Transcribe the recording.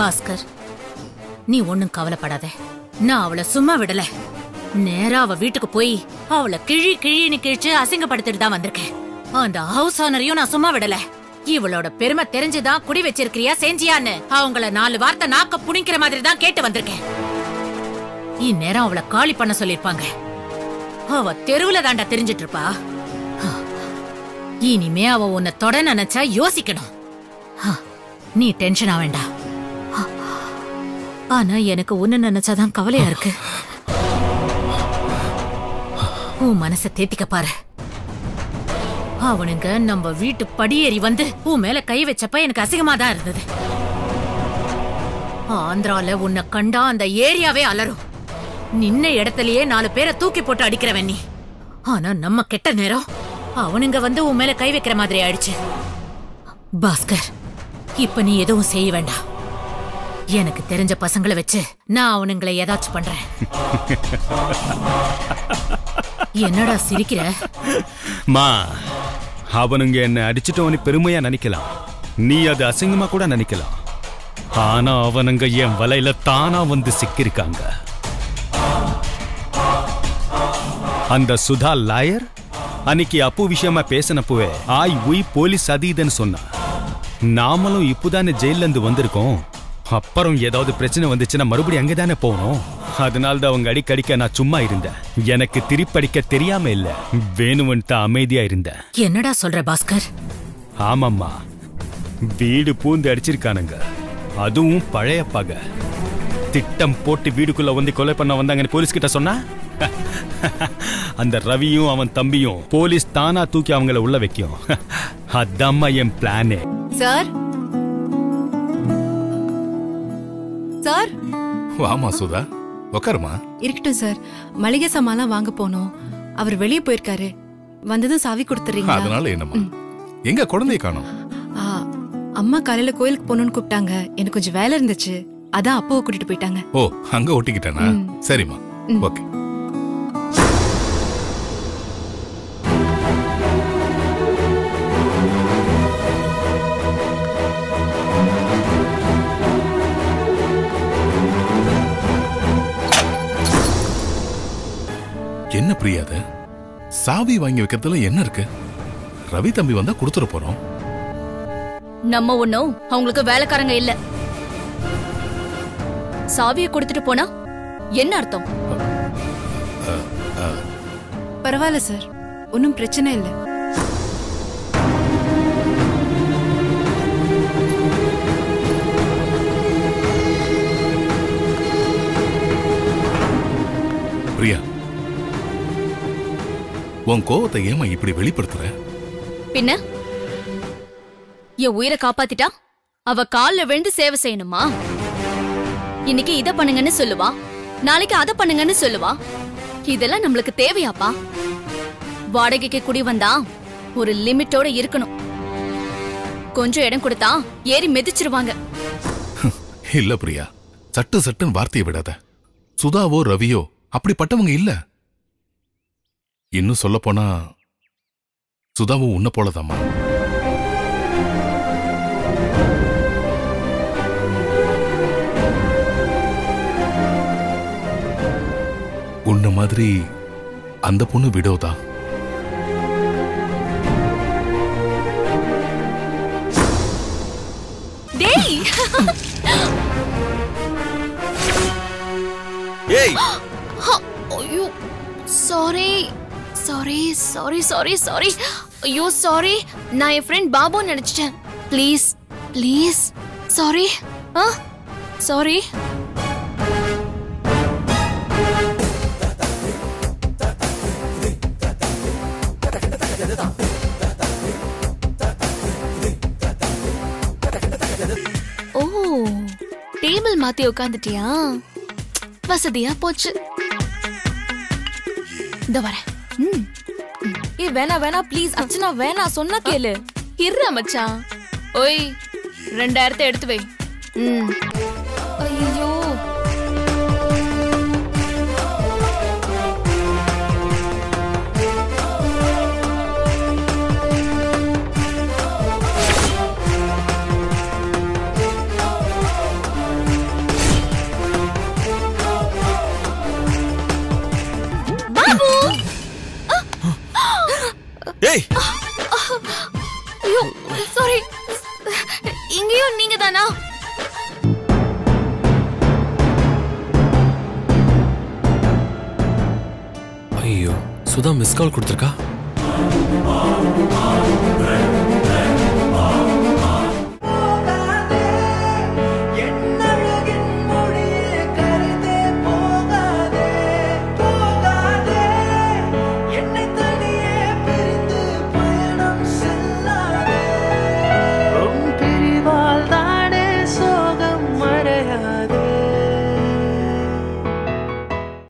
பாஸ்கர் நீ ஒண்ணும் கவலைப்படாத நான் அவளை சும்மா விடல நேரா அவ வீட்டுக்கு போய் அவளை கிழி கிழின்னு கிழிச்சு அசிங்கப்படுத்திட்டு தான் வந்திருக்கேன் அந்த ஹவுஸ் ஓனரையும் நான் சும்மா விடல இவளோட பெருமை தெரிஞ்சுதான் குடி வச்சிருக்கிறியா செஞ்சியான்னு அவங்கள நாலு வார்த்தை நாக்க புடிக்கிற மாதிரி தான் கேட்டு வந்திருக்கேன் இந்நேரம் அவளை காலி பண்ண சொல்லிருப்பாங்க அவ தெருவுல தாண்டா தெரிஞ்சிட்டு இருப்பா இனிமே அவ உன்னை தொட நினைச்சா யோசிக்கணும் ஹ, நீ டென்ஷன் ஆவேண்டா ஹ, ஆனா எனக்கு உன்ன நினைச்சாதான் கவலையா இருக்கு உன் மனச தேத்திக்க பாரு அவனுங்க நம்ம வீட்டு படியேறி வந்து உன் மேல கை வச்சப்ப எனக்கு அசிங்கமா தான் இருந்தது ஆந்திரால உன்னை கண்டா அந்த ஏரியாவே அலறும் நின்ன இடத்துலயே நாலு பேரை தூக்கி போட்டு அடிக்கிறவன் நீ ஆனா நம்ம கெட்ட நேரம் அவனுங்க வந்து உன் மேல கை வைக்கிற மாதிரி ஆயிடுச்சு பாஸ்கர் இப்ப நீ எதுவும் செய்ய வேண்டாம் எனக்கு தெரிஞ்ச பசங்களை வச்சு நான் அவனுங்களை ஏதாச்சும் பண்றேன் என்னடா சிரிக்கிற மா அவனுங்க என்ன அடிச்சிட்டவனு பெருமையா நினைக்கலாம் நீ அது அசிங்கமா கூட நினைக்கலாம் ஆனா அவனுங்க என் வலையில தானா வந்து சிக்கிருக்காங்க அந்த சுதா லாயர் அன்னைக்கு அப்பு விஷயமா பேசினப்பவே ஆய் உய் போலீஸ் அது இதுன்னு சொன்னா நாமளும் இப்போதானே ஜெயில இருந்து வந்திருக்கோம் அப்புறம் ஏதாவது பிரச்சனை வந்துச்சுன்னா மறுபடியும் அங்கதானே போகணும் அதனால தான் அவங்க அடிக்கடிக்க நான் சும்மா இருந்தேன் எனக்கு திருப்படிக்க தெரியாம இல்ல வேணும்ன்ட்டு அமைதியா இருந்தேன் என்னடா சொல்ற பாஸ்கர் ஆமாம்மா வீடு பூந்து அடிச்சிருக்கானுங்க அதுவும் பழைய பகை திட்டம் போட்டு வீடுக்குள்ள வந்து கொலை பண்ண வந்தாங்கன்னு போலீஸ் கிட்ட சொன்னா அந்த ரவியும் அவன் தம்பியும் போலீஸ் தானா தூக்கி அவங்கள உள்ள வைக்கும் அதாம்மா என் பிளானே சார் சார் வாமா சுதா உக்காருமா இருக்கட்டும் சார் மளிகை சாமான்லாம் வாங்க போனோம் அவர் வெளியே போயிருக்காரு வந்ததும் சாவி கொடுத்துறீங்களா அதனால என்னம்மா எங்க குழந்தைய காணோம் ஆ, அம்மா காலையில கோயிலுக்கு போகணும்னு கூப்பிட்டாங்க எனக்கு கொஞ்சம் வேலை இருந்துச்சு அதான் அப்பாவை கூட்டிட்டு போயிட்டாங்க ஓ அங்க ஒட்டிக்கிட்டேனா சரிம்மா ஓகே என்ன பிரியாத சாவி வாங்கி வைக்கிறதுல என்ன இருக்கு ரவி தம்பி வந்தா கொடுத்துட போறோம் நம்ம ஒண்ணும் அவங்களுக்கு வேலைக்காரங்க இல்ல சாவிய கொடுத்துட்டு போனா என்ன அர்த்தம் பரவாயில்ல சார் ஒன்றும் பிரச்சனை இல்லை பிரியா உன் கோவத்தை ஏமா இப்படி வெளிப்படுத்துற பின்ன என் உயிரை காப்பாத்திட்டா அவ கால்ல விழுந்து சேவை செய்யணுமா இன்னைக்கு இத பண்ணுங்கன்னு சொல்லுவா நாளைக்கு அத பண்ணுங்கன்னு சொல்லுவா இதெல்லாம் நம்மளுக்கு தேவையாப்பா வாடகைக்கு குடி வந்தா ஒரு லிமிட்டோட இருக்கணும் கொஞ்சம் இடம் கொடுத்தா ஏறி மிதிச்சிருவாங்க இல்ல பிரியா சட்டு சட்டுன்னு வார்த்தையை விடாத சுதாவோ ரவியோ அப்படிப்பட்டவங்க இல்ல இன்னும் சொல்ல போனா சுதாவும் உன்ன போலதாம்மா உன்ன மாதிரி அந்த பொண்ணு விடோதான் டேய் ஏய் ஐயோ sorry sorry sorry sorry sorry ஐயோ சாரி நான் என் ஃப்ரெண்ட் பாபு நினைச்சிட்டேன் ப்ளீஸ் ப்ளீஸ் சாரி ஆ சாரி ஓ டேபிள் மாத்தி உட்காந்துட்டியா வசதியா போச்சு இந்த வரேன் ம் ஏ வேணா வேணா ப்ளீஸ் அர்ச்சனா வேணா சொன்னா கேளு இருற மச்சான் ஓய் ரெண்டாயிரத்தை எடுத்து வை ம் ஐயோ இங்கேயும் நீங்க தானா ஐயோ சுதா மிஸ் கால் கொடுத்துருக்கா